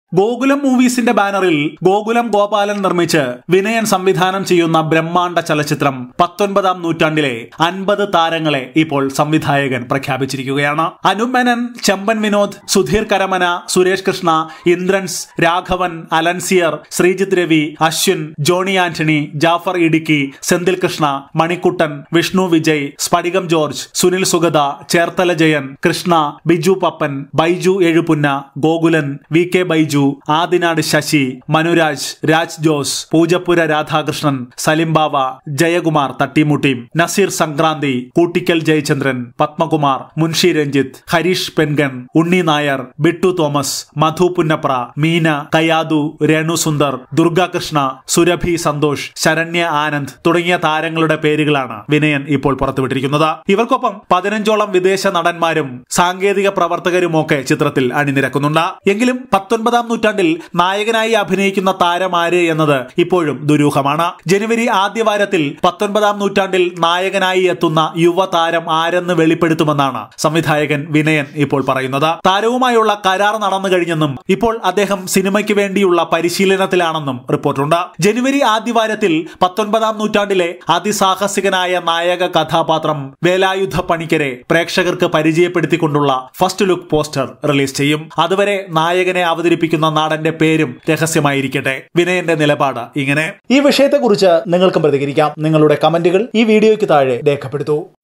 ഗോകുലം മൂവീസിന്റെ ബാനറിൽ ഗോകുലം ഗോപാലൻ നിർമ്മിച്ച് വിനയൻ സംവിധാനം ചെയ്യുന്ന ബ്രഹ്മാണ്ഡ ചലച്ചിത്രം പത്തൊൻപതാം നൂറ്റാണ്ടിലെ അൻപത് താരങ്ങളെ ഇപ്പോൾ സംവിധായകൻ പ്രഖ്യാപിച്ചിരിക്കുകയാണ് അനുപ് മേനൻ ചെമ്പൻ വിനോദ് സുധീർ കരമന സുരേഷ് കൃഷ്ണ ഇന്ദ്രൻസ് രാഘവൻ അലൻസിയർ ശ്രീജിത്ത് രവി അശ്വിൻ ജോണി ആന്റണി ജാഫർ ഇടുക്കി സെന്തിൽ കൃഷ്ണ മണിക്കുട്ടൻ വിഷ്ണു വിജയ് സ്ഫടികം ജോർജ് സുനിൽ സുഗത ചേർത്തല ജയൻ കൃഷ്ണ ബിജു പപ്പൻ ബൈജു എഴുപുന്ന ഗോകുലൻ വി കെ ബൈജു ആദിനാട് ശശി മനുരാജ് രാജ് ജോസ് പൂജപ്പുര രാധാകൃഷ്ണൻ സലിംബാവ ജയകുമാർ തട്ടിമുട്ടിയും നസീർ സംക്രാന്തി കൂട്ടിക്കൽ ജയചന്ദ്രൻ പത്മകുമാർ മുൻഷി രഞ്ജിത്ത് ഹരീഷ് പെൻഗൻ ഉണ്ണി നായർ ബിട്ടു തോമസ് മധു പുന്നപ്ര മീന കയാദു രേണു സുന്ദർ ദുർഗാകൃഷ്ണ സുരഭി സന്തോഷ് ശരണ്യ ആനന്ദ് തുടങ്ങിയ താരങ്ങളുടെ പേരുകളാണ് വിനയൻ ഇപ്പോൾ പുറത്തുവിട്ടിരിക്കുന്നത് ഇവർക്കൊപ്പം പതിനഞ്ചോളം വിദേശ നടന്മാരും സാങ്കേതിക പ്രവർത്തകരുമൊക്കെ ചിത്രത്തിൽ അണിനിരക്കുന്നുണ്ട് എങ്കിലും പത്തൊൻപതാം നൂറ്റാണ്ടിൽ നായകനായി അഭിനയിക്കുന്ന താരമാര് എന്നത് ഇപ്പോഴും ദുരൂഹമാണ് ജനുവരി ആദ്യവാരത്തിൽ പത്തൊൻപതാം നൂറ്റാണ്ടിൽ നായകനായി എത്തുന്ന യുവതാരം ആരെന്ന് വെളിപ്പെടുത്തുമെന്നാണ് സംവിധായകൻ വിനയൻ ഇപ്പോൾ പറയുന്നത് താരവുമായുള്ള കരാർ നടന്നു കഴിഞ്ഞെന്നും ഇപ്പോൾ അദ്ദേഹം സിനിമയ്ക്ക് വേണ്ടിയുള്ള പരിശീലനത്തിലാണെന്നും റിപ്പോർട്ടുണ്ട് ജനുവരി ആദ്യവാരത്തിൽ പത്തൊൻപതാം നൂറ്റാണ്ടിലെ അതിസാഹസികനായ നായക കഥാപാത്രം വേലായുധ പണിക്കരെ പ്രേക്ഷകർക്ക് പരിചയപ്പെടുത്തിക്കൊണ്ടുള്ള ഫസ്റ്റ് ലുക്ക് പോസ്റ്റർ റിലീസ് ചെയ്യും അതുവരെ നായകനെ അവതരിപ്പിക്കുന്ന നാടന്റെ പേരും രഹസ്യമായിരിക്കട്ടെ വിനയന്റെ നിലപാട് ഇങ്ങനെ ഈ വിഷയത്തെക്കുറിച്ച് നിങ്ങൾക്കും പ്രതികരിക്കാം നിങ്ങളുടെ കമന്റുകൾ ഈ വീഡിയോയ്ക്ക് താഴെ രേഖപ്പെടുത്തൂ